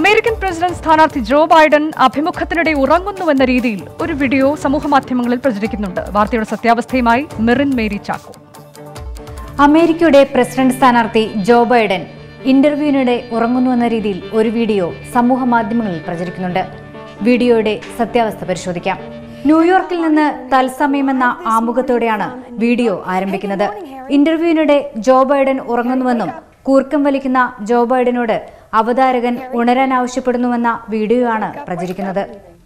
American president സ്ഥാനാർത്ഥി Joe Biden അഭിമുഖത്തിനിടെ ഉറങ്ങുന്നുവെന്ന രീതിയിൽ ഒരു വീഡിയോ സമൂഹമാധ്യമങ്ങളിൽ പ്രചരിക്കുന്നുണ്ട് വാർത്തയുടെ സത്യാവസ്ഥയുമായി മെറിൻ മേരി ചാക്കോ അമേരിക്കയുടെ പ്രസിഡന്റ് സ്ഥാനാർത്ഥി ജോ ബൈഡൻ ഇന്റർവ്യൂവിനിടെ ഉറങ്ങുന്നുവെന്ന രീതിയിൽ ഒരു വീഡിയോ സമൂഹ മാധ്യമങ്ങളിൽ പ്രചരിക്കുന്നുണ്ട് വീഡിയോയുടെ സത്യാവസ്ഥ പരിശോധിക്കാം ന്യൂയോർക്കിൽ നിന്ന് തത്സമയമെന്ന ആമുഖത്തോടെയാണ് വീഡിയോ ആരംഭിക്കുന്നത് ഇന്റർവ്യൂവിനിടെ ജോ ബൈഡൻ ഉറങ്ങുന്നുവെന്നും കൂർക്കം വലിക്കുന്ന ജോ ബൈഡനോട് അവതാരകൻ ഉണരാൻ ആവശ്യപ്പെടുന്നുവെന്ന വീഡിയോ ആണ് പ്രചരിക്കുന്നത്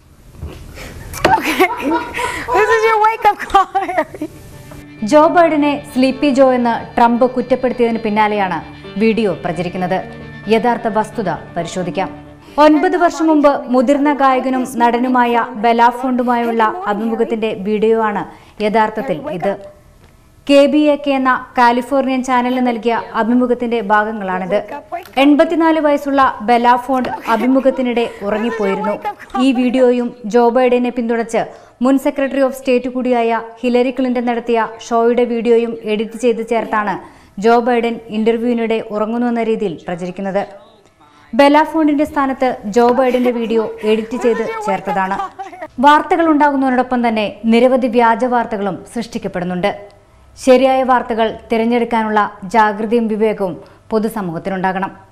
This is your wake up call, Harry. Joe ബൈഡനെ സ്ലീപ്പി ജോ എന്ന് ട്രംപ് കുറ്റപ്പെടുത്തിയതിന് പിന്നാലെയാണ് വീഡിയോ പ്രചരിക്കുന്നത് യഥാർത്ഥ വസ്തുത പരിശോധിക്കാം ഒൻപത് വർഷം മുമ്പ് മുതിർന്ന ഗായകനും നടനുമായ ബെലാഫോണ്ടുമായുള്ള അഭിമുഖത്തിന്റെ വീഡിയോ ആണ് യഥാർത്ഥത്തിൽ ഇത് കെ ബി എ കെ എന്ന കാലിഫോർണിയൻ ചാനലിന് നൽകിയ അഭിമുഖത്തിന്റെ ഭാഗങ്ങളാണിത് എൺപത്തിനാല് വയസ്സുള്ള ബെലാഫോണ്ട് അഭിമുഖത്തിനിടെ ഉറങ്ങിപ്പോയിരുന്നു ഈ വീഡിയോയും ജോ ബൈഡനെ പിന്തുണച്ച് മുൻ സെക്രട്ടറി ഓഫ് സ്റ്റേറ്റ് കൂടിയായ ഹിലരി ക്ലിന്റൺ നടത്തിയ ഷോയുടെ വീഡിയോയും എഡിറ്റ് ചെയ്ത് ചേർത്താണ് ജോ ബൈഡൻ ഇന്റർവ്യൂവിനിടെ ഉറങ്ങുന്നുവെന്ന രീതിയിൽ പ്രചരിക്കുന്നത് ബെലാഫോണ്ടിന്റെ സ്ഥാനത്ത് ജോ ബൈഡന്റെ വീഡിയോ എഡിറ്റ് ചെയ്ത് ചേർത്തതാണ് വാർത്തകൾ ഉണ്ടാകുന്നതിനോടൊപ്പം തന്നെ നിരവധി വ്യാജ വാർത്തകളും സൃഷ്ടിക്കപ്പെടുന്നുണ്ട് ശരിയായ വാർത്തകൾ തിരഞ്ഞെടുക്കാനുള്ള ജാഗ്രതയും വിവേകവും പൊതുസമൂഹത്തിനുണ്ടാകണം